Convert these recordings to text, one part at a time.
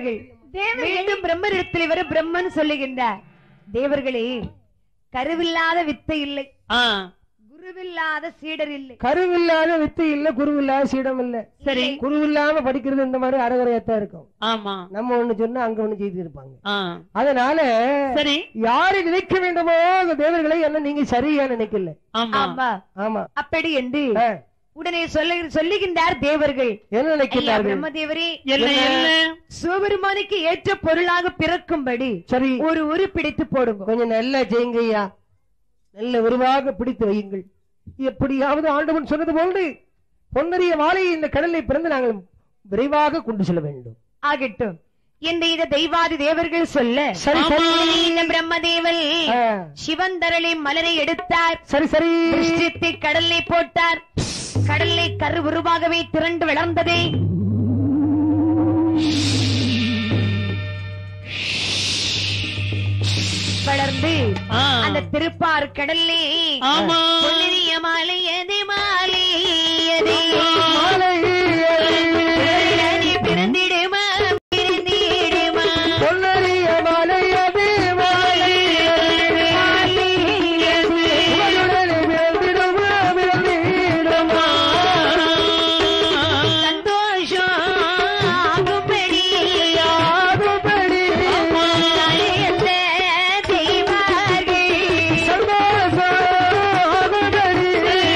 சொல்லுகிறார்கள் மீண்டும் பிரம்மரிடத்தில் வர பிரம்மன் சொல்லுகின்றார் தேவர்களே கருவில்லாத வித்தை இல்லை ஆ, குருவில்லாத சீடர் இல்லை கருவில்லாத வித்து இல்ல குருவில்லாத சீடம் இல்ல சரி குருவில்லாம படிக்கிறது இந்த மாதிரி அறகுறையாத்தான் இருக்கும் ஆமா நம்ம ஒண்ணு சொன்னா அங்க ஒண்ணு செய்து இருப்பாங்க ஆ, அதனால சரி யாரை நினைக்க வேண்டுமோ அந்த தேவர்களை என்ன நீங்க சரியா நினைக்கல ஆமா ஆமா ஆமா அப்படி என்று ஆ, உடனே சொல்ல சொல்லுகின்றார் தேவர்கள் என்ன ஐயா நினைக்கிறார்கள் பிரம்மதேவரே என்ன என்ன சிவபெருமானுக்கு ஏற்ற பொருளாக பிறக்கும்படி சரி ஒரு உரு பிடித்து போடுங்க கொஞ்சம் நல்லா செய்யுங்க ஐயா நல்ல விரிவாக பிடித்து வையுங்கள் எப்படியாவது ஆண்டவன் சொன்னது போன்று பொன்னரிய மாலையை இந்த கடலை பிறந்து நாங்கள் விரைவாக கொண்டு செல்ல வேண்டும் ஆகட்டும் இந்த இத தெய்வாதி தேவர்கள் சொல்ல சரி சரி இந்த பிரம்மதேவன் ஆ, சிவந்தரளி மலரை எடுத்தார் சரி சரி திருஷ்டித்தை கடல்லை போட்டார் கடல்லை கரு உருவாகவே திரண்டு வளர்ந்ததே வளர்ந்து ஆ, அந்த திருப்பார் கடல்லே ஆமா பொன்னிய மாலையதே மாலையதே மாலையே, பிறந்திடுமா பிறந்திடுமா பொன்னரிய மாலையது மாலையே, உங்களுடனே பிறந்திடுமா, பிறந்திடுமா. சந்தோஷம் ஆகும்படி ஆகும்படி தலையத்தை செய்வார்கள். சந்தோஷம் ஆகும்படி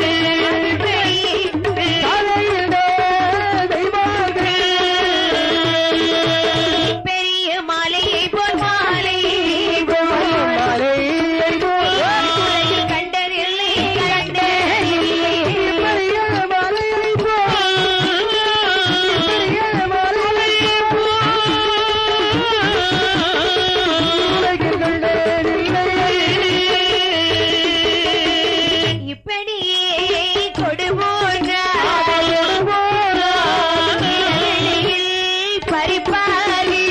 தலையிலே தெய்வங்கள். பெரிய மாலையை போல் மாலை போல் மாலையை போல் உலகில் கண்டதில்லை கண்டதில்லை பெரிய மாலையை போல் பெரிய மாலையை போல் உலகில் கண்டதில்லை. இப்படியே கொடுபோன்றார் பறிப்பாரி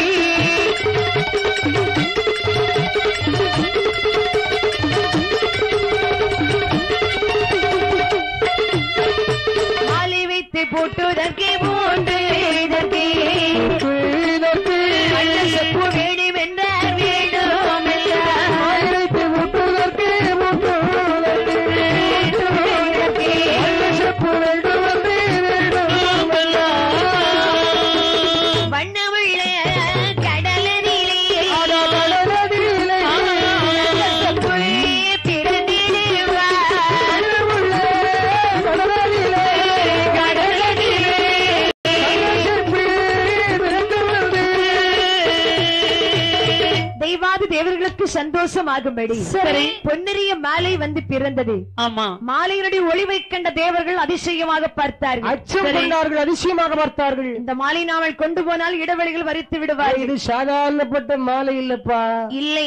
மாலை வைத்து போட்டுதற்கே போன்று இதற்கே இதற்கு அள்ள செப்பு வேண்டும் என்றார் வேண்டும் என்றார் ஆயிரத்து முப்பதற்கு முப்பதற்கு செப்பு வேண்டும் என்று வேண்டும் வண்ணமுள்ள கடலனிலே கடலடியிலே செப்புள் பிறந்திடுவார் உள்ள கடலடியிலே கடலனிலே செப்பு வேண்டும் என்று தெய்வாதி தேவர்களுக்கு சந்தோஷமாகும்படி சரி. பொன்னரிய மாலை வந்து பிறந்தது ஆமா மாலையினுடைய ஒளிவை கண்ட தேவர்கள் அதிசயமாக பார்த்தார்கள் அச்சம் கொண்டார்கள் அதிசயமாக பார்த்தார்கள் இந்த மாலை நாமல் கொண்டு போனால் இடைவெளிகள் வரித்து விடுவார்கள் இது சாதாரணப்பட்ட மாலை இல்லப்பா இல்லை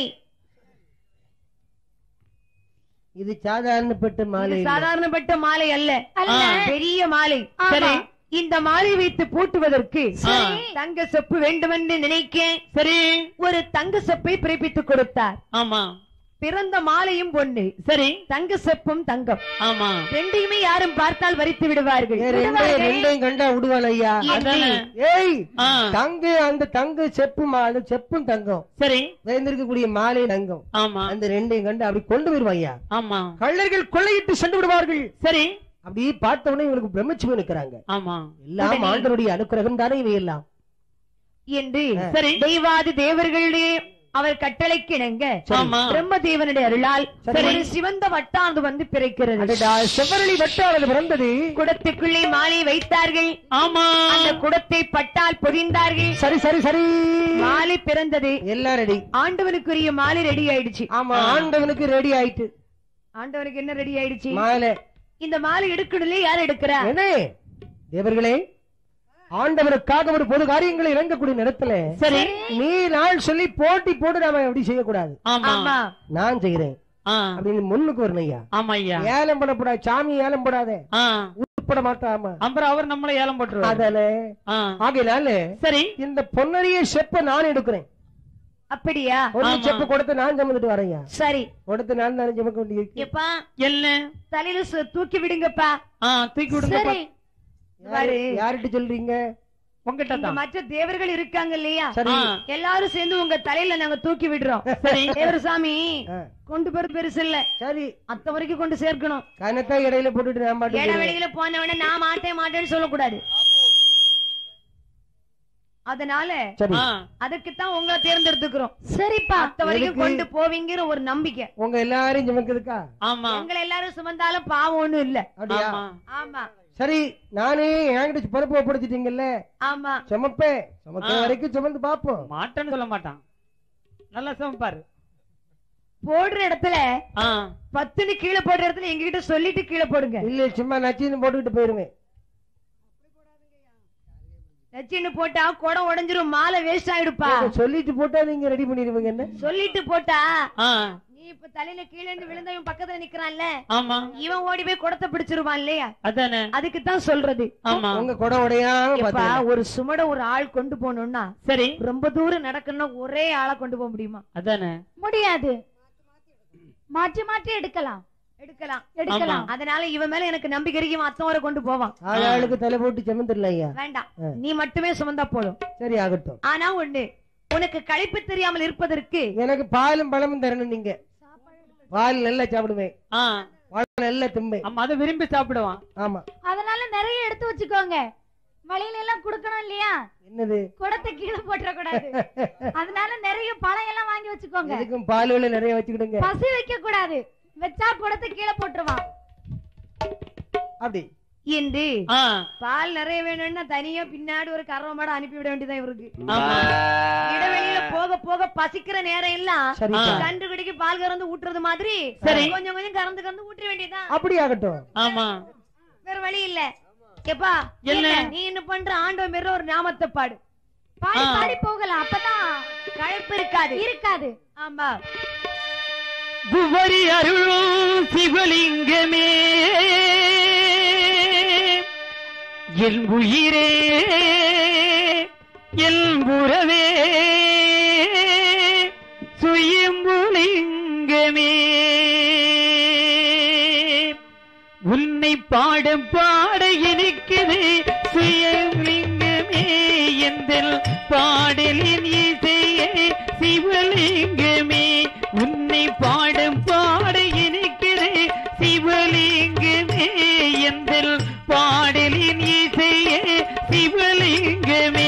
இது சாதாரணப்பட்ட மாலை இது இல்ல. சாதாரணப்பட்ட மாலை அல்ல அல்ல. பெரிய மாலை சரி. இந்த மாலை வைத்து பூட்டுவதற்கு சரி. தங்க செப்பு வேண்டுமென்று நினைக்க சரி ஒரு தங்க செப்பை பிறப்பித்துக் கொடுத்தார் ஆமா பிறந்த மாலையும் பொண்ணு சரி தங்க செப்பும் தங்கம் ஆமா ரெண்டையுமே யாரும் பார்த்தால் வரித்து விடுவார்கள் ஏ, ரெண்டையும் ரெண்டையும் கண்டா விடுவான் ஐயா அதானே ஏய் ஆ, தங்கு அந்த தங்கு செப்பு மாலை செப்பும் தங்கம் சரி வேந்திருக்கக்கூடிய மாலை தங்கம் ஆமா அந்த ரெண்டையும் கண்டு அப்படி கொண்டு வருவான் ஐயா ஆமா கள்ளர்கள் கொள்ளையிட்டு சென்று விடுவார்கள் சரி அப்படி பார்த்த உடனே இவங்களுக்கு பிரம்மச்சுவம் நிக்கிறாங்க ஆமா எல்லாம் ஆண்டருடைய அனுக்கிரகம் தானே இவை எல்லாம் என்று சரி தெய்வாதி தேவர்களுடைய அவர் கட்டளைக்கு இணங்க ஆமா பிரம்மதேவனுடைய அருளால் சரி. ஒரு சிவந்த வட்டாந்து வந்து பிறக்கிறது அடடா, செவ்வரளி வட்டாரது பிறந்தது குடத்துக்குள்ளே மாலை வைத்தார்கள் ஆமா அந்த குடத்தை பட்டால் பொதிந்தார்கள் சரி சரி சரி மாலை பிறந்தது எல்லாம் ரெடி ஆண்டவனுக்குரிய மாலை ரெடி ஆயிடுச்சு ஆமா ஆண்டவனுக்கு ரெடி ஆயிட்டு ஆண்டவனுக்கு என்ன ரெடி ஆயிடுச்சு மாலை இந்த மாலை எடுக்கணும்ல யார் எடுக்கிறா என்ன தேவர்களே ஆண்டவருக்காக ஒரு பொது காரியங்களை இறங்கக்கூடிய நேரத்துல சரி நீ நான் சொல்லி போட்டி போட்டு நாம அப்படி செய்யக்கூடாது ஆமா ஆமா நான் செய்கிறேன் ஆ, அப்படின்னு முன்னுக்கு வரணும் ஐயா ஆமா ஐயா ஏலம் பண்ணக்கூடாது சாமி ஏலம் போடாத ஆ, உட்பட மாட்டாம அப்புறம் அவர் நம்மள ஏலம் போட்டுருவாரு அதனால ஆ, ஆகையினால சரி இந்த பொன்னரிய செப்ப நான் எடுக்கிறேன் அப்படியா ஒரு ஆமா. செப்ப கொடுத்து நான் சுமந்துட்டு வரேன் சரி கொடுத்து நான் தானே சுமக்க வேண்டியிருக்கு எப்பா என்ன தலையில சு- தூக்கி விடுங்கப்பா ஆ, தூக்கி விடுங்க சரி யாரு- யார்கிட்ட சொல்றீங்க உங்ககிட்ட இங்க தான் மற்ற தேவர்கள் இருக்காங்க இல்லையா சரி ஆ, எல்லாரும் சேர்ந்து உங்க தலையில நாங்க தூக்கி விடுறோம் சரி தேவர் சாமி ஆ, கொண்டு போற பெருசு இல்ல சரி அத்த வரைக்கும் கொண்டு சேர்க்கணும் கனத்தா இடையில போட்டுட்டு நான் பாட்டு இட போயிடுவேன். வெளியில போன உடனே நான் மாட்டேன் மாட்டேன்னு சொல்லக்கூடாது அதனால சரி ஆ, அதுக்குத்தான் உங்களை தேர்ந்தெடுத்துக்கிறோம் சரிப்பா அத்த வரைக்கும் எதுக்கு? கொண்டு போவீங்கிற ஒரு நம்பிக்கை உங்க எல்லாரையும் சுமக்குதுக்கா ஆமா எங்களை எல்லாரும் சுமந்தாலும் பாவம் ஒண்ணும் இல்ல அப்படியா ஆமா ஆமா சரி நானே என்கிட்ட பொறுப்பு ஒப்படைச்சிட்டீங்கல்ல ஆமா சுமப்பேன் சுமக்கிற ஆ. வரைக்கும் சுமந்து பாப்போம் மாட்டேன்னு சொல்ல மாட்டான் நல்லா சமைப்பாரு போடுற இடத்துல ஆ, பத்துன்னு கீழே போடுற இடத்துல எங்ககிட்ட சொல்லிட்டு கீழே போடுங்க இல்ல சும்மா நச்சின்னு போட்டுக்கிட்டு போயிருவேன் நச்சின்னு போட்டா குடம் உடைஞ்சிரும் மாலை வேஸ்ட் ஆயிடுப்பா நீங்க சொல்லிட்டு போட்டா நீங்க ரெடி பண்ணிடுவீங்க என்ன சொல்லிட்டு போட்டா ஆ, நீ இப்ப தலையில கீழே இருந்து விழுந்தவன் பக்கத்துல நிக்கிறான்ல ஆமா இவன் ஓடி போய் குடத்தை பிடிச்சிருவான் இல்லையா அதானே அதுக்கு தான் சொல்றது ஆமா உங்க குடம் உடையாம எப்பா பாத்துக்கலாம். ஒரு சுமட ஒரு ஆள் கொண்டு போகணும்னா சரி ரொம்ப தூரம் நடக்கணும்னா ஒரே ஆளை கொண்டு போக முடியுமா அதானே முடியாது மாற்றி மாற்றி எடுக்கலாம் எடுக்கலாம் எடுக்கலாம். அதனால இவன் மேல எனக்கு நம்பிக்கை இருக்கு இவன் அத்தம் வரை கொண்டு போவான் ஆள் ஆளுக்கு தலை போட்டு செமந்துடல ஐயா வேண்டாம் ஆ. நீ மட்டுமே சுமந்தா போதும் சரி ஆகட்டும் ஆனா ஒண்ணு உனக்கு களைப்பு தெரியாமல் இருப்பதற்கு எனக்கு பாலும் பழமும் தரணும் நீங்க பால் நல்லா சாப்பிடுவேன் ஆ, பழம் நல்லா திம்பேன் ஆமா அதை விரும்பி சாப்பிடுவான் ஆமா அதனால நிறைய எடுத்து வச்சுக்கோங்க வழியில எல்லாம் குடுக்கணும் இல்லையா என்னது குடத்தை கீழே போட்டுற கூடாது அதனால நிறைய பழம் எல்லாம் வாங்கி வச்சுக்கோங்க எதுக்கும் பால் விலை நிறைய வச்சுக்கிடுங்க பசி வைக்க கூடாது வச்சா குடத்தை கீழே போட்டுருவான் அப்படி என்று ஆ, பால் நிறைய வேணும்னா தனியா பின்னாடி ஒரு கறவை மாட அனுப்பி விட வேண்டியதான் இவருக்கு ஆமா இடைவெளியில போக போக பசிக்கிற நேரம் எல்லாம் சரி ஆ. கண்டு கடிக்கு பால் கறந்து ஊட்டுறது மாதிரி சரி. கொஞ்சம் கொஞ்சம் கறந்து கறந்து ஊற்ற வேண்டியதுதான் அப்படி ஆகட்டும் ஆமா வேற வழி இல்ல எப்பா என்ன? என்ன நீ என்ன பண்ற ஆண்டவ மேல ஒரு நாமத்தை பாடு பாடி ஆ. பாடி போகலாம் அப்பதான் களைப்பு இருக்காது இருக்காது ஆமா குவரி அருளும் சிவலிங்கமே என் உயிரே என் புறவே சுயம்புலிங்கமே உன்னை பாடம் பாட இனிக்குது சுயலிங்கமே எந்தல் பாடலின் இசையே சிவலிங்கமே உன்னை பாடம் பாட இனிக்குது சிவலிங்கமே எந்தல் பாடலின் இசையே சிவலிங்கமே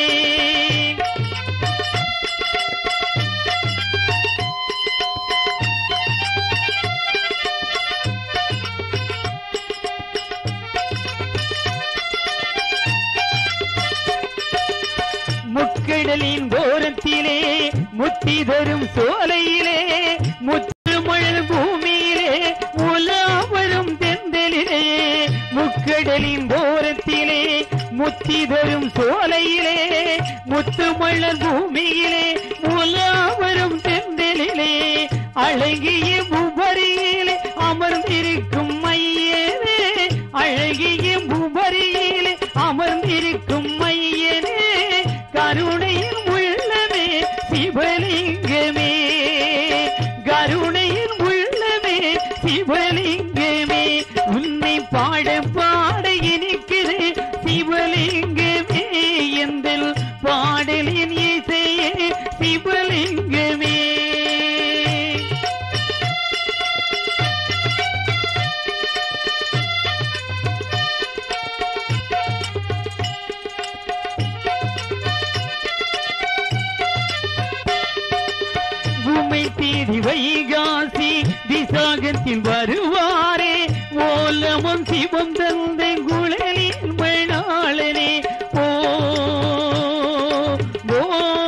முக்கடலின் ஓரத்திலே முத்தி தரும் சோலையிலே முத்துமழல் பூமியிலே உலா வரும் தெந்தலிலே முக்கடலின் ஓரத்திலே முத்தி தரும் சோலையிலே முத்துமழல் பூமியிலே உலா வரும் தெந்தலிலே அழகிய புபரியிலே அமர்ந்திருக்கும் மையனே அழகிய புபரியிலே அமர்ந்திருக்கும் மையனே கருணையின் உள்ளமே சிவலிங்கமே கருணையின் உள்ளமே சிவலிங்கமே உன்னை பாட பாட இனிக்குது சிவலிங்கமே எந்தல் பாடலின் இசையே சிவலிங்கமே உமை தேடி வைகாசி விசாகத்தில் வருவாரே ஓலமும் சிவம் தந்த குழலின் மணாளனே ஓ ஓ,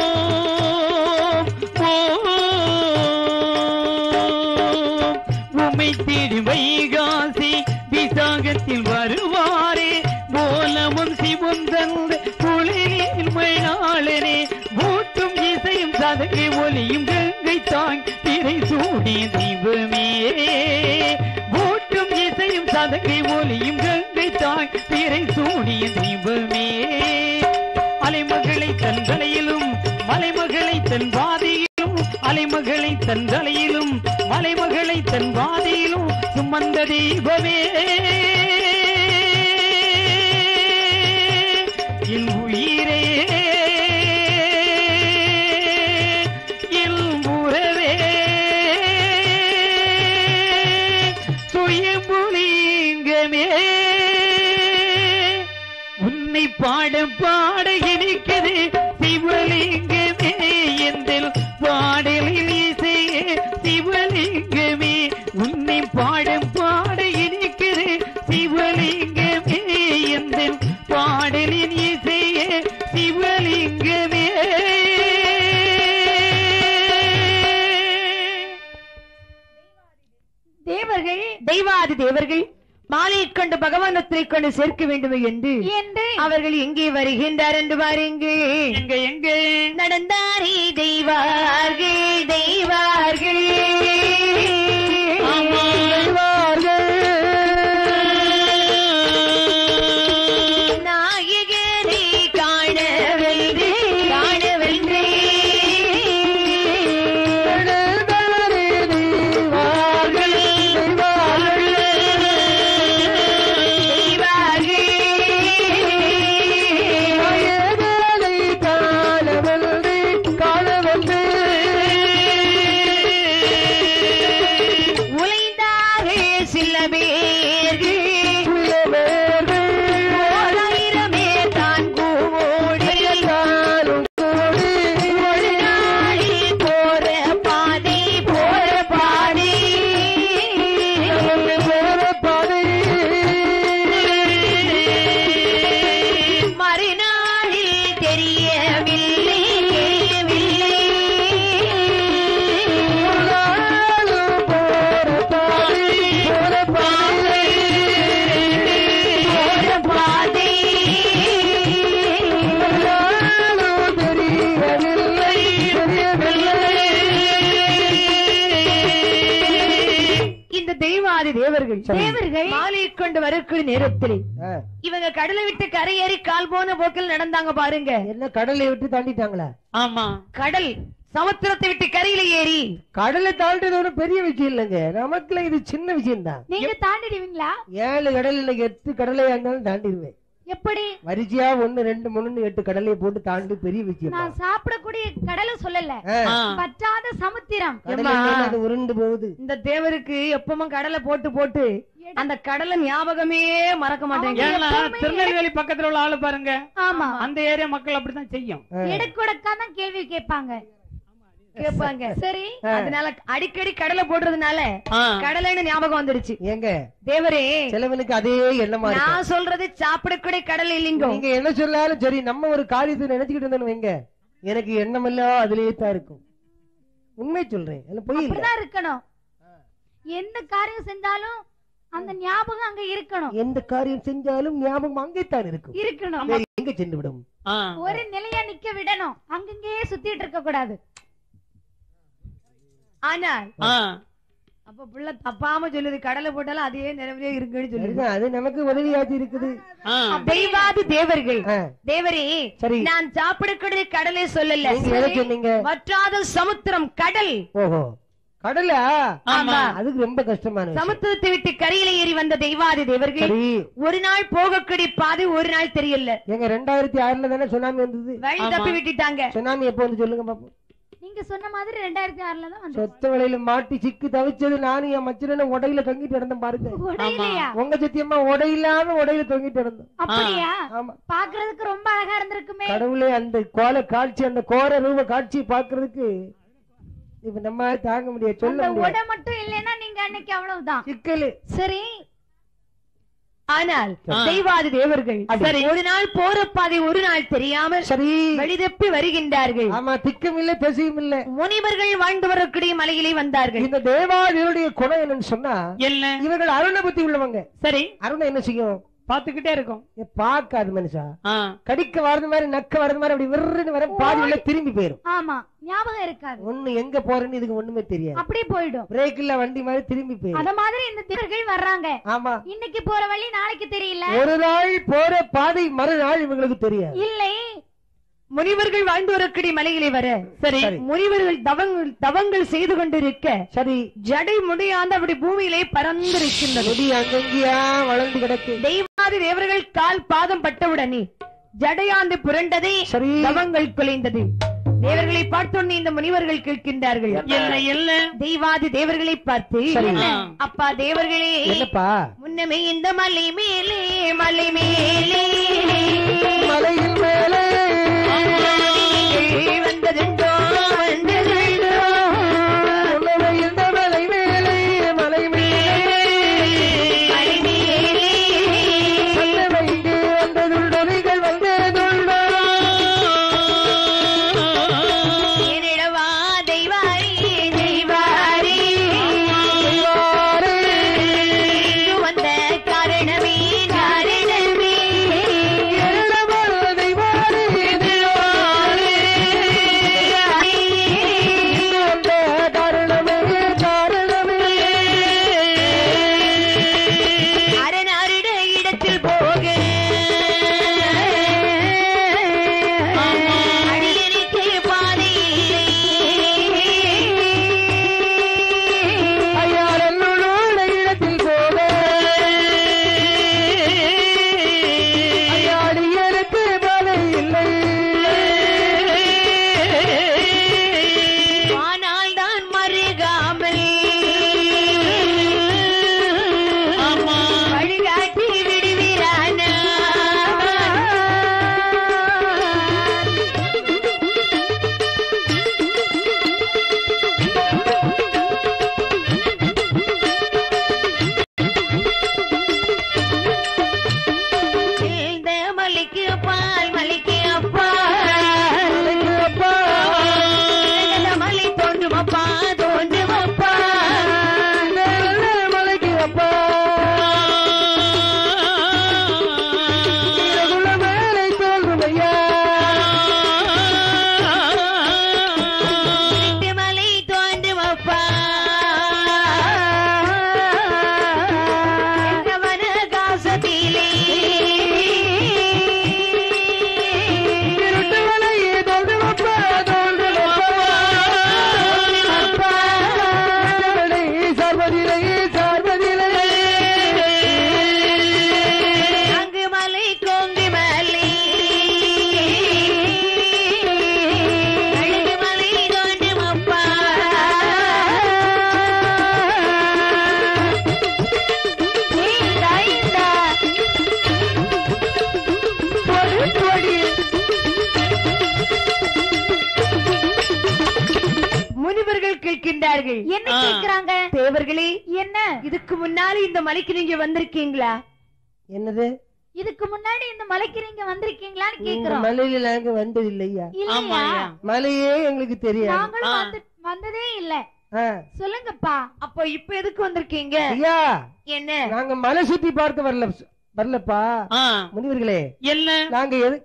ஓ. உமை தேடி வைகாசி விசாகத்தில் வருவாரே ஓலமும் சிவம் தந்த குழலின் மணாளனே ஊட்டும் இசையும் சதகை ஒலியும் கங்கை தாய் திரை சூடிய தெய்வமே ஊட்டும் இசையும் சதகை ஒலியும் கங்கை தாய் திரை சூடிய தெய்வமே அலைமகளை தன் தலையிலும் மலைமகளை தன் வாதியிலும் அலைமகளை தன் தலையிலும் மலைமகளை தன் வாதியிலும் சுமந்த தெய்வமே என் உயிர் பாடம் பாட இனிக்குது சிவலிங்கமே எந்தல் பாடலில் இசையே சிவலிங்கமே உன்னை பாடம் பாட இனிக்குது சிவலிங்கமே எந்தல் பாடலின் இசையே சிவலிங்கமே தேவர்கள் தெய்வாதி தேவர்கள் மாலையை கொண்டு பகவானத்தை கொண்டு சேர்க்க வேண்டும் என்று என்று அவர்கள் எங்கே வருகின்றார் என்று பாருங்கள் எங்க எங்க நடந்தாரே தெய்வார்கள் தெய்வார்கள் நாயகரை காணவென்று காணவென்று உழைந்தார்கள் சில பேர்கள் ஓராயிரமே தான் கூடி ஒரு நாளில் போற பாதை போற பாதை மறுநாளில் தெரியவில்லை தெரியவில்லை போற பாதை இந்த தெய்வாதி தேவர்கள் தேவர்கள் மாலையை கொண்டு வரக்கூடிய நேரத்தில் இவங்க கடலை விட்டு கரையேறி கால் போன போக்கில் நடந்தாங்க பாருங்க என்ன கடலை விட்டு தாண்டிட்டாங்களா ஆமா கடல் சமுத்திரத்தை விட்டு கரையில ஏறி கடலை தாண்டிறது ஒரு பெரிய விஷயம் இல்லைங்க நமக்குலாம் இது சின்ன விஷயம் தான் நீங்க தாண்டிடுவீங்களா ஏழு கடல் இல்ல எட்டு கடலையா இருந்தாலும் தாண்டிடுவேன் எப்படி வரிசையா ஒண்ணு ரெண்டு மூணு எட்டு கடலையை போட்டு தாண்டி பெரிய விஷயம் நான் சாப்பிடக்கூடிய கடலை சொல்லல ஆ. பற்றாத சமுத்திரம் கடலை மேல அது உருண்டு போகுது இந்த தேவருக்கு எப்பவும் கடலை போட்டு போட்டு அந்த கடலை ஞாபகமே மறக்க மாட்டேங்க ஏன்னா திருநெல்வேலி பக்கத்துல உள்ள ஆளு பாருங்க ஆமா அந்த ஏரியா மக்கள் அப்படித்தான் செய்யும் எடுக்கொடக்கா தான் கேள்வி கேட்பாங்க கேட்பாங்க சரி அதனால அடிக்கடி கடலை போடுறதுனால ஆ. கடலைன்னு ஞாபகம் வந்துடுச்சு ஏங்க தேவரே சிலவனுக்கு அதே எண்ணமா இருக்கு நான் சொல்றது சாப்பிடக்கூடிய கடல் இல்லைங்க நீங்க என்ன சொன்னாலும் சரி நம்ம ஒரு காரியத்தை நினைச்சுக்கிட்டு இருந்தோம் வைங்க எனக்கு எண்ணம் எல்லாம் அதுலயே தான் இருக்கும் உண்மை சொல்றேன் அதுல பொய் இல்ல அப்படிதான் இருக்கணும் எந்த காரியம் செஞ்சாலும் அந்த ஞாபகம் அங்க இருக்கணும் எந்த காரியம் செஞ்சாலும் ஞாபகம் அங்கே தான் இருக்கும் இருக்கணும் வேற எங்க சென்று விடும் ஆ. ஒரு நிலையா நிக்க விடணும் அங்கங்கே சுத்திட்டு இருக்க கூடாது ஆனால் ஆ. அப்ப புள்ள தப்பாம சொல்லுது கடலை போட்டாலும் அதே நிலவிலே இருக்குன்னு சொல்லுது சரிதான், அது நமக்கு உதவியாச்சு இருக்குது ஆ. தெய்வாதி தேவர்கள் ஆ, தேவரே சரி நான் சாப்பிடக்கூடிய கடலை சொல்லல நீங்க எதை சொன்னீங்க வற்றாத சமுத்திரம் கடல் ஓஹோ கடலா ஆமா. அதுக்கு ரொம்ப கஷ்டமான விஷயம். சமுத்திரத்தை விட்டு கரையில ஏறி வந்த தெய்வாதி தேவர்கள் சரி ஒரு நாள் போகக்கூடிய பாதை ஒரு நாள் தெரியல எங்க ரெண்டாயிரத்தி ஆறுல தானே சுனாமி வந்தது வழி தப்பி விட்டுட்டாங்க சுனாமி எப்போ வந்து சொல்லுங்க பாப்போம் நீங்க சொன்ன மாதிரி ரெண்டாயிரத்தி ஆறுல தான் வந்து சொத்த வலையில மாட்டி சிக்கு தவிச்சது நானும் என் மச்சன உடையில தொங்கிட்டு இருந்தேன் பாருங்க உடையிலையா உங்க சத்தியமா உடையில்லாம உடையில தொங்கிட்டு இருந்தோம் அப்படியா ஆமா பாக்குறதுக்கு ரொம்ப அழகா இருந்திருக்குமே கடவுளே அந்த கோல காட்சி அந்த கோர ரூப காட்சியை பாக்குறதுக்கு இப்ப நம்ம தாங்க முடியாது சொல்ல அந்த முடியாது உடை மட்டும் இல்லைன்னா நீங்க அன்னைக்கு அவ்வளவுதான் சிக்கலு சரி ஆனால் ஆ. தெய்வாதி தேவர்கள் அடி. சரி ஒரு நாள் போற பாதை ஒரு நாள் தெரியாமல் சரி வழி தப்பி வருகின்றார்கள் ஆமா திக்கம் இல்ல பேசியும் இல்ல முனிவர்கள் வாழ்ந்து வரக்கூடிய மலையிலே வந்தார்கள் இந்த தேவாதியுடைய குணம் என்னன்னு சொன்னா என்ன இவர்கள் அருண புத்தி உள்ளவங்க சரி அருணை என்ன செய்யும் பாத்துக்கிட்டே இருக்கும் ஏ, பார்க்காது மனுஷா ஆ. கடிக்க வரது மாதிரி நக்க வரது மாதிரி அப்படி விருன்னு வர பாதி உள்ள திரும்பி போயிரும் ஆமா ஞாபகம் இருக்காது ஒண்ணு எங்க போறேன்னு இதுக்கு ஒண்ணுமே தெரியாது அப்படியே போயிடும் பிரேக் இல்ல வண்டி மாதிரி திரும்பி போயிரும் அத மாதிரி இந்த தேவர்கள் வர்றாங்க ஆமா இன்னைக்கு போற வழி நாளைக்கு தெரியல ஒரு நாள் போற பாதை மறுநாள் இவங்களுக்கு தெரியாது இல்லை முனிவர்கள் வாழ்ந்து வரக்கூடிய மலையிலே வர சரி சரி. முனிவர்கள் தவங்கள் தவங்கள் செய்து கொண்டிருக்க சரி ஜடை முடியாத அப்படி பூமியிலே பறந்திருக்கின்றது முடி அங்கங்கியா வளர்ந்து கிடக்கு தெய்வாதி தேவர்கள் கால் பாதம் பட்டவுடனே ஜடையாந்து புரண்டதை சரி தவங்கள் குலைந்தது தேவர்களை பார்த்தோன்னே இந்த முனிவர்கள் கேட்கின்றார்கள் என்ன என்ன தெய்வாதி தேவர்களை பார்த்து சரி. அப்பா தேவர்களே என்னப்பா முன்னமே இந்த மலை மேலே மலை மேலே மலையின் மேலே நீங்கள் வந்ததுண்டோ வந்ததுண்டோ உன்னவை இந்த மலை மேலே மலை மேலே மலை மேலே உன்னவை இங்கே வந்ததுண்டோ நீங்கள் வந்ததுண்டோ என்னிடவா தெய்வாரி தெய்வாரி வாரே. இங்கு வந்த காரணமே காரணமே என்னவோ தெய்வாரே, தெய்வாரே. இங்கு வந்த காரணமே காரணமே அரணாரிட இடத்தில் போக அடியனுக்கு பாதை ஐயாரன்னோட இடத்தில் போக ஐயாடியனுக்கு பலை இல்லை ஆனால் தான் மருகாமல் வழிகாட்டி விடுவிரானா இந்த மலைக்கு பால் மலைக்கு அப்பா அப்பா இந்த மலை தோன்றும் அப்பா தோன்றும் அப்பா நல்ல மலைக்கு அப்பா குல மேலை தோன்றும் ஐயா இந்த மலை தோன்றும் அப்பா இந்த வனகாசத்திலே இருட்டு மலையே தோன்றும் அப்பா தோன்றும் அப்பா மலை சார்வதிலே சார்வதிலே அங்கு மலை கோங்கி மலை அழகு மலை தோன்றும் அப்பா இந்த இந்த பொடி பொடி முனிவர்கள் கேட்கின்றார்கள் என்ன கேக்குறாங்க தேவர்களே என்ன இதுக்கு முன்னால இந்த மலைக்கு நீங்க வந்திருக்கீங்களா என்னது இதுக்கு முன்னாடி இந்த மலைக்கு நீங்க வந்திருக்கீங்களான்னு இந்த கேக்குறோம் மலையில நாங்க வந்தது இல்லையா இல்லையா மலையே எங்களுக்கு தெரியாது நாங்களும் வந்து வந்ததே இல்ல ஆ. சொல்லுங்கப்பா அப்போ இப்ப எதுக்கு வந்திருக்கீங்க ஐயா என்ன நாங்க மலை சுத்தி பார்க்க வரல வரலப்பா முனிவர்களே என்ன நாங்க எது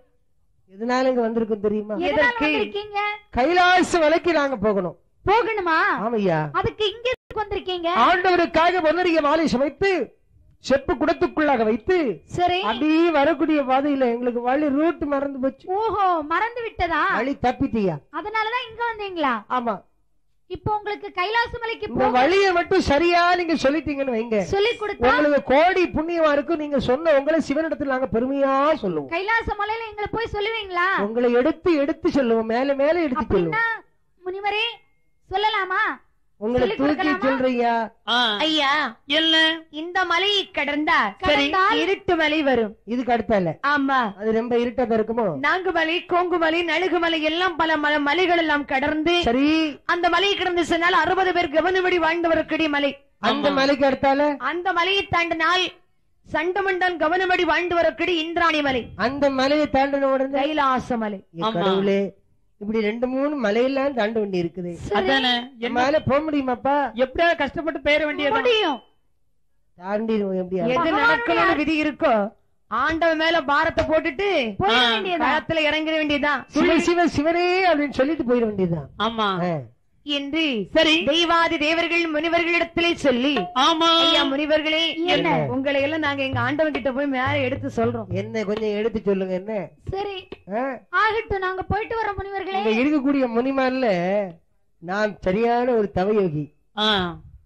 எதனால இங்க வந்திருக்கோம் தெரியுமா எதனால எதற்கு? வந்திருக்கீங்க கைலாச மலைக்கு நாங்க போகணும் போகணுமா ஆமையா அதுக்கு இங்க எதுக்கு வந்திருக்கீங்க ஆண்டவருக்காக பொன்னறிய மாலை சமைத்து செப்பு குடத்துக்குள்ளாக வைத்து சரி அப்படியே வரக்கூடிய பாதையில எங்களுக்கு வழி ரூட் மறந்து போச்சு ஓஹோ மறந்து விட்டதா வழி தப்பிட்டியா அதனாலதான் இங்க வந்தீங்களா ஆமா இப்போ உங்களுக்கு கைலாச மலைக்கு இந்த போக வழியை மட்டும் சரியா நீங்க சொல்லிட்டீங்கன்னு வைங்க சொல்லி கொடுத்தா உங்களுக்கு கோடி புண்ணியமா இருக்கும் நீங்க சொன்ன உங்களை சிவனிடத்தில் நாங்க பெருமையா சொல்லுவோம் கைலாச மலையில எங்களை போய் சொல்லுவீங்களா உங்களை எடுத்து எடுத்து சொல்லுவோம் மேல மேல எடுத்து சொல்லுவோம் அப்படின்னா முனிவரே சொல்லலாமா உங்களை சொல்லி தூக்கி கொடுக்கலாமா? சொல்றியா ஐயா என்ன இந்த மலையை கடந்தா கடந்தால் இருட்டு மலை வரும் இதுக்கு அடுத்தால ஆமா அது ரொம்ப இருட்டா இருக்குமோ நாங்குமலை கோங்குமலை நழுகுமலை எல்லாம் பல மல மலைகள் எல்லாம் கடந்து சரி அந்த மலையை கடந்து சென்றால் அறுபது பேர் கவனமடி வாழ்ந்தவர்க்கடி மலை அந்த மலைக்கு அடுத்தால அந்த மலையை தாண்டினால் சண்டமண்டன் கவனமடி வாழ்ந்து வரக்கடி இந்திராணி மலை அந்த மலையை தாண்டின உடனே கைலாச மலை என் ஆமா. கடவுளே இப்படி ரெண்டு மூணு மலையெல்லாம் தாண்ட வேண்டி இருக்குது அதானே என்ன மேல போக முடியுமாப்பா எப்படியா கஷ்டப்பட்டு பெயர வேண்டியது முடியும் தாண்டிடுவோம் எப்படியா எது நடக்கணும்னு விதி இருக்கோ ஆண்டவன் மேல பாரத்தை போட்டுட்டு போயிட ஆ. வேண்டியதா களத்துல இறங்கிட வேண்டியதுதான் சிவ சிவ சிவனே அப்படின்னு சொல்லிட்டு போயிட வேண்டியதுதான் ஆமா ஆ. என்று சரி தெய்வாதி தேவர்கள் முனிவர்களிடத்திலே சொல்லி ஆமா ஐயா முனிவர்களே என்ன? உங்களை எல்லாம் நாங்க எங்க ஆண்டவன் கிட்ட போய் மேல எடுத்து சொல்றோம் என்ன கொஞ்சம் எடுத்து சொல்லுங்க என்ன சரி ஆ? ஆகட்டும் நாங்க போயிட்டு வர முனிவர்களே இங்க இருக்கக்கூடிய முனிமான்ல நான் சரியான ஒரு தவயோகி ஆ,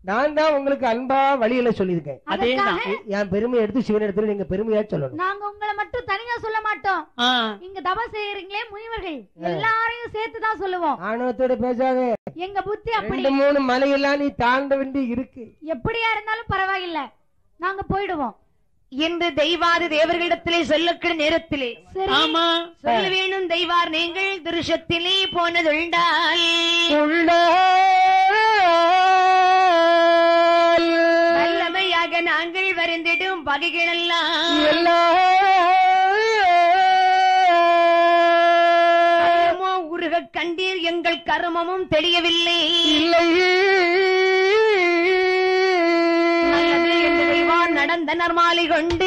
நான் தான் உங்களுக்கு அன்பா வழியில சொல்லியிருக்கேன் அதேதான் அதற்காக என் பெருமையை எடுத்து சிவன் இடத்துல நீங்க பெருமையா சொல்லணும் நாங்க உங்களை மட்டும் தனியா சொல்ல மாட்டோம் ஆ, இங்க தபம் செய்யறீங்களே முனிவர்கள் எல்லாரையும் சேர்த்து தான் சொல்லுவோம் ஆணவத்தோட பேசாத எங்க புத்தி அப்படி ரெண்டு மூணு மலையெல்லாம் நீ தாண்ட வேண்டி இருக்கு எப்படியா இருந்தாலும் பரவாயில்ல நாங்க போயிடுவோம் என்று தெய்வாதி தேவர்களிடத்திலே சொல்லக்கூடிய நேரத்திலே சரி ஆமா சொல்ல வேணும் தெய்வார் நீங்கள் திருஷத்திலே போனதுண்டால் வல்லமையாக நாங்கள் வரைந்திடும் பகைகளெல்லாம் கர்மமோ உருக கண்டீர் எங்கள் கர்மமும் தெரியவில்லை நல்லது என்று தெய்வான் நடந்த நர்மாலை கொண்டு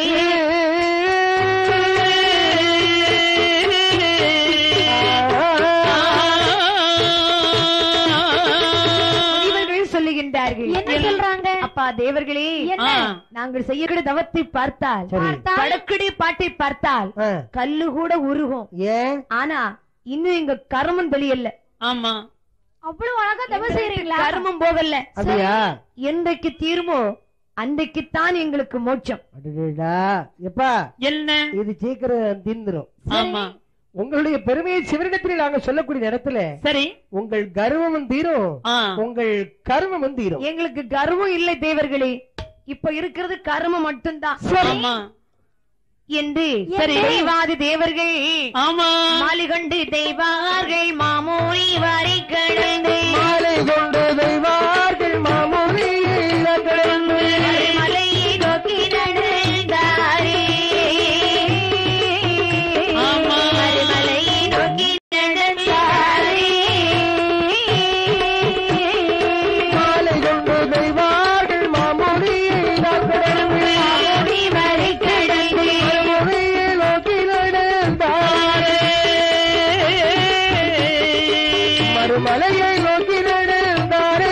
இவர்கள் சொல்லுகின்றார்கள் என்ன சொல்றாங்க அப்பா தேவர்களே என்ன? ஆ. நாங்கள் செய்யக்கூடிய தவத்தை பார்த்தால் பார்த்தால்? படக்குடி பாட்டை பார்த்தால் ஆ, கல்லு கூட உருகும் ஏன் ஆனா இன்னும் எங்க கர்மம் தெரியல ஆமா அவ்வளவு அழகா தபம் செய்யறீங்களா கர்மம் போகல அப்படியா என்றைக்கு தீருமோ அன்றைக்குத்தான் எங்களுக்கு மோட்சம் அடடடா எப்பா என்ன இது சீக்கிரம் தீர்ந்துரும் ஆமா உங்களுடைய பெருமையை சிவனிடத்தில் நாங்க சொல்லக்கூடிய நேரத்துல சரி உங்கள் கர்வமும் தீரும் ஆ உங்கள் கர்மமும் தீரும் எங்களுக்கு கர்வம் இல்லை தேவர்களே இப்ப இருக்கிறது கர்மம் மட்டும்தான் ஆமா என்று சரி. தெய்வாதி தேவர்கள் ஆமா மாலிகண்டு தெய்வார்கள் மாமூலி வரை கடந்து மாலை கொண்டு தெய்வார்கள் மாமூலி கடந்து மலையை நோக்கி நடந்தாரே ஆமா. மலையை நோக்கி நடந்தாரே மாலை கொண்டு தெய்வார்கள் மாமூலி கடந்து மாமூலி வரை கடந்து மறுமுறையை நோக்கி நடந்தாரே. மறுமலையை நோக்கி நடந்தாரே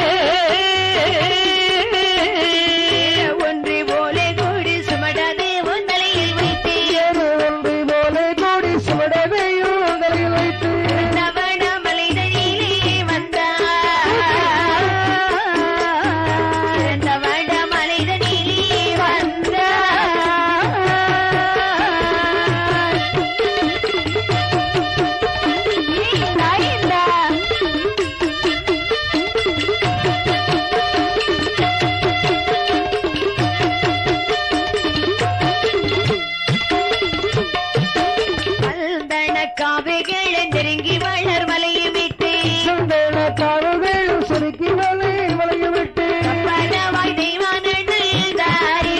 ஒன்று போல கூடி சுமடாதே உன் தலையில் வைத்து ஏறு ஒன்று போல கூடி சுமடவையும் உங்களில் வைத்து நவன மலைதனிலே வந்தார் நவன மலைதனிலே வந்தார் இந்தா, இந்தா. கல்தன காவைகள் நெருங்கி வளர் மலையை விட்டு சுந்தர காவுகளும் சுருக்கி மலை மலையை விட்டு பரவாய் தெய்வானந்தாரே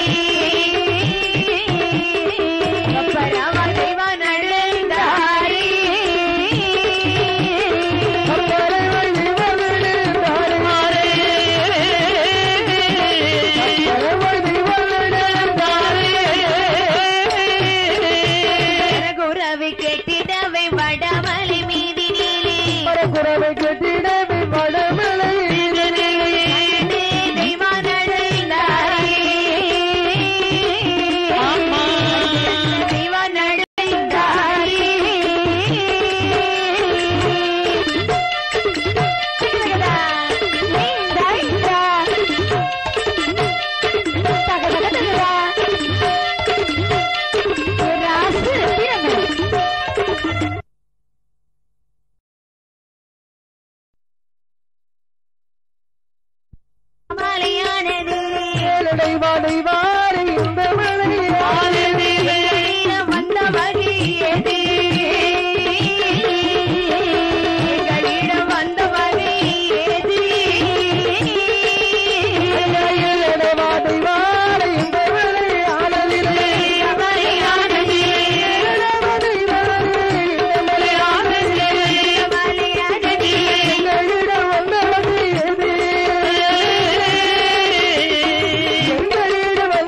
பரவாய் தெய்வானந்தாரே கற்பனை திவனிடுந்தாரே. கற்பனை திவனிடுந்தாரே. குரவை கேட்டிடவை வடமலை மீதினிலே பரகுரவை கட்டிடவே வடமலை தெய்வானந்தாரே ஆமா மலையானது ஏழடை வாடை வாரை இந்த மலை வந்த வகையது எங்களிடம் வந்த வகையது ஏழடை வாடை வாரை இந்த மலை ஆனதில்லை மலையானது ஏழடை வாரை இந்த மலை மலையானது எங்களிடம் வந்த வகை எது? எங்களிடம்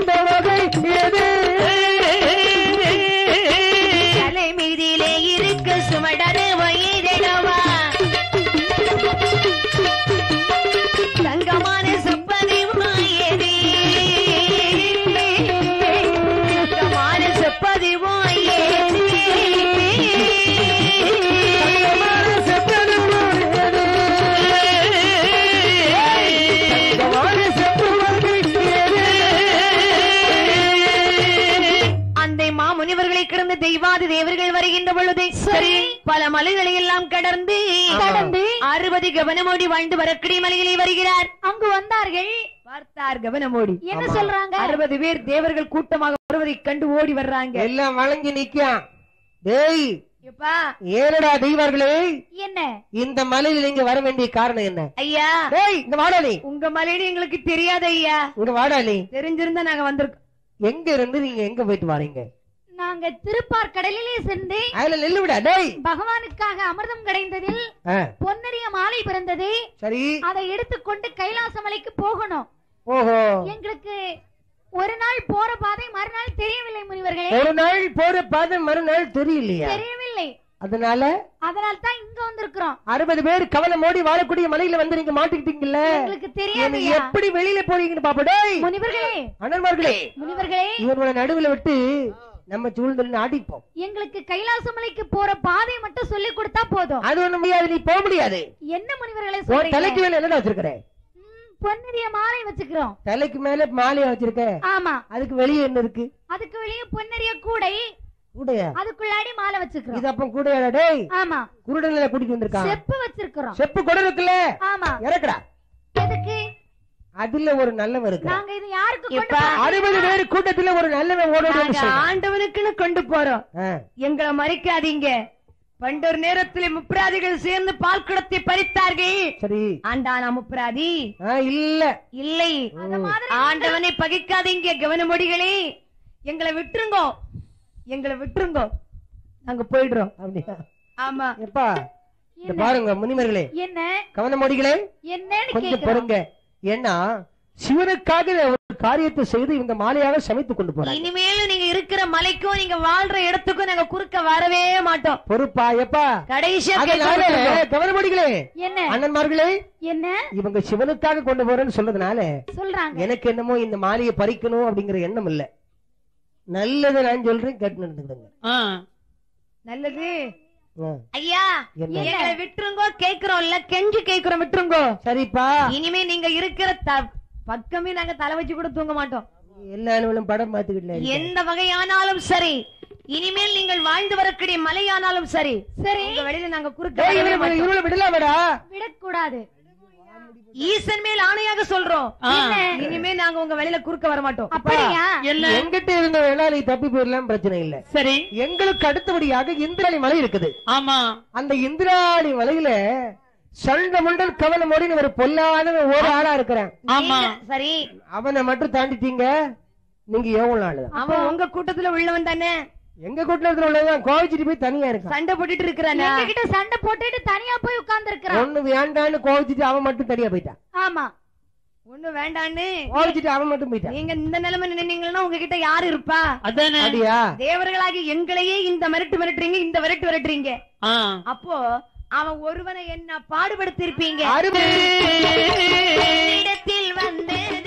பிரம்மாதி தேவர்கள் வருகின்ற பொழுது சரி பல மலைகளை எல்லாம் கடந்து கடந்து அறுபது கவனமோடி வாழ்ந்து வரக்கூடிய மலையிலே வருகிறார் அங்கு வந்தார்கள் பார்த்தார் கவனமோடி என்ன சொல்றாங்க அறுபது பேர் தேவர்கள் கூட்டமாக வருவதை கண்டு ஓடி வர்றாங்க எல்லாம் வழங்கி நிக்கான் டேய் எப்பா ஏனடா தெய்வார்களே என்ன இந்த மலையில நீங்க வர வேண்டிய காரணம் என்ன ஐயா டேய் இங்க வாடா நீ உங்க மலைன்னு எங்களுக்கு தெரியாது ஐயா இங்க வாடா நீ தெரிஞ்சிருந்தா நாங்க வந்திருக்கோம் எங்க இருந்து நீங்க எங்க போயிட்டு வாரீங்க நாங்க திருப்பார் கடலிலே சென்று அதுல நில்லு விடா டேய் பகவானுக்காக அமிர்தம் கிடைந்ததில் ஆ, பொன்னரிய மாலை பிறந்தது சரி அதை எடுத்துக்கொண்டு கைலாச மலைக்கு போகணும் ஓஹோ எங்களுக்கு ஒரு நாள் போற பாதை மறுநாள் தெரியவில்லை முனிவர்களே ஒரு நாள் போற பாதை மறுநாள் தெரியலையா தெரியவில்லை அதனால அதனால தான் இங்க வந்திருக்கிறோம் அறுபது பேர் கவலை மோடி வாழக்கூடிய மலையில வந்து நீங்க மாட்டிக்கிட்டீங்கல்ல எங்களுக்கு நீங்க தெரியாதையா எப்படி வெளியில போறீங்கன்னு பாப்பா டேய் முனிவர்களே அண்ணன்மார்களே முனிவர்களே இவர்களை நடுவுல விட்டு நம்ம சூழ்நிலை ஆடிப்போம் எங்களுக்கு கைலாச மலைக்கு போற பாதை மட்டும் சொல்லி கொடுத்தா போதும் அது ஒண்ணு முடியாது நீ போக முடியாது என்ன முனிவர்களே உன் சொல்றீங்க தலைக்கு மேல என்னடா வச்சிருக்கிற ம், பொன்னரிய மாலை வச்சுக்கிறோம் தலைக்கு மேல மாலையா வச்சிருக்க ஆமா அதுக்கு வெளியே என்ன இருக்கு அதுக்கு வெளியே பொன்னரிய கூடை கூடையா அதுக்குள்ளாடி மாலை வச்சுக்கிறோம் இது அப்ப கூடையாடா டேய் ஆமா குருடனில கூட்டிட்டு வந்திருக்கான் செப்பு வச்சிருக்கிறோம் செப்பு கூட இருக்குல்ல ஆமா இறக்குடா எதுக்கு அதுல ஒரு நல்லவன் இருக்கு நாங்க இது யாருக்கு கொண்டு எப்பா, போறோம்? அறுபது பேர் கூட்டத்துல ஒரு நல்லவன் ஓட நாங்க ஆண்டவனுக்குன்னு கொண்டு போறோம் எங்களை மறைக்காதீங்க பண்டொரு நேரத்தில் முப்ராதிகள் சேர்ந்து பால் குடத்தை பறித்தார்கள் சரி ஆண்டானா முப்ராதி ஆ, இல்ல இல்லை அந்த மாதிரி ஆண்டவனை பகைக்காதீங்க கவனமொடிகளே எங்களை விட்டுருங்கோ எங்களை விட்டுருங்கோ நாங்க போயிடுறோம் அப்படியா ஆமா எப்பா இந்த பாருங்க முனிவர்களே என்ன கவனமோடிகளே என்னன்னு கொஞ்சம் கேக்குறோம் பொறுங்க ஏன்னா சிவனுக்காக ஒரு காரியத்தை செய்து இந்த மாலையாக சமைத்துக் கொண்டு போறாங்க இனிமேலும் நீங்க இருக்கிற மலைக்கும் நீங்க வாழ்ற இடத்துக்கும் நாங்க குறுக்க வரவே மாட்டோம் பொறுப்பா எப்பா கடைசியா அதனால கேட்க கவனமோடிகளே என்ன அண்ணன்மார்களே என்ன இவங்க சிவனுக்காக கொண்டு போறேன்னு சொல்றதுனால சொல்றாங்க எனக்கு என்னமோ இந்த மாலையை பறிக்கணும் அப்படிங்கிற எண்ணம் இல்ல நல்லதை நான் சொல்றேன் கேட்டு நடந்துக்கிடுங்க ஆ. நல்லது ஆ. ஐயா என்ன? எங்களை விட்டுருங்கோ கேக்குறோம்ல கெஞ்சி கேக்குறோம் விட்டுருங்கோ சரிப்பா இனிமே நீங்க இருக்கிற த- பக்கமே நாங்க தலை வச்சு கூட தூங்க மாட்டோம் எல்லா அலுவலும் படம் பார்த்துக்கிட்டு எந்த வகையானாலும் சரி இனிமேல் நீங்கள் வாழ்ந்து வரக்கூடிய மலையானாலும் சரி சரி உங்க வெளியில நாங்க குறுக்க வரவே மாட்டோம். இவ்வளவு விடலாமடா விடக்கூடாது ஈசன் மேல் ஆணையாக சொல்றோம் ஆ. இனிமே நாங்க உங்க வெளியில குறுக்க வர மாட்டோம் அப்படியா என்ன எங்கிட்ட இருந்த வேணா நீ தப்பி போயிடலாம் பிரச்சனை இல்ல சரி எங்களுக்கு அடுத்தபடியாக இந்திராணி மலை இருக்குது ஆமா அந்த இந்திராணி மலையில சண்ட முண்டல் கவனம் மோடின்னு ஒரு பொல்லாத ஒரு ஆளா இருக்கிறான் ஆமா நீங்க- சரி அவனை மட்டும் தாண்டிட்டீங்க நீங்க எவ்வளவு ஆளு அவன் உங்க கூட்டத்துல உள்ளவன் தானே எங்க கூட்டத்துல உள்ளதான் கோவிச்சிட்டு போய் தனியா இருக்கான் சண்டை போட்டுட்டு இருக்கிறானா எங்க கிட்ட சண்டை போட்டுட்டு தனியா போய் உட்கார்ந்து இருக்கிறான் ஒண்ணு வேண்டான்னு கோவிச்சிட்டு அவன் மட்டும் தனியா போயிட்டான் ஆமா ஒண்ணு வேண்டான்னு கோவிச்சிட்டு அவன் மட்டும் போயிட்டான் நீங்க இந்த நிலைமை நின்னீங்கன்னா உங்ககிட்ட யாரு இருப்பா அதானே அப்படியா தேவர்களாகி எங்களையே இந்த மிரட்டு மிரட்டுறீங்க இந்த விரட்டு விரட்டுறீங்க ஆ. அப்போ அவன் ஒருவனை என்ன பாடுபடுத்திருப்பீங்க அறுபது இடத்தில் வந்து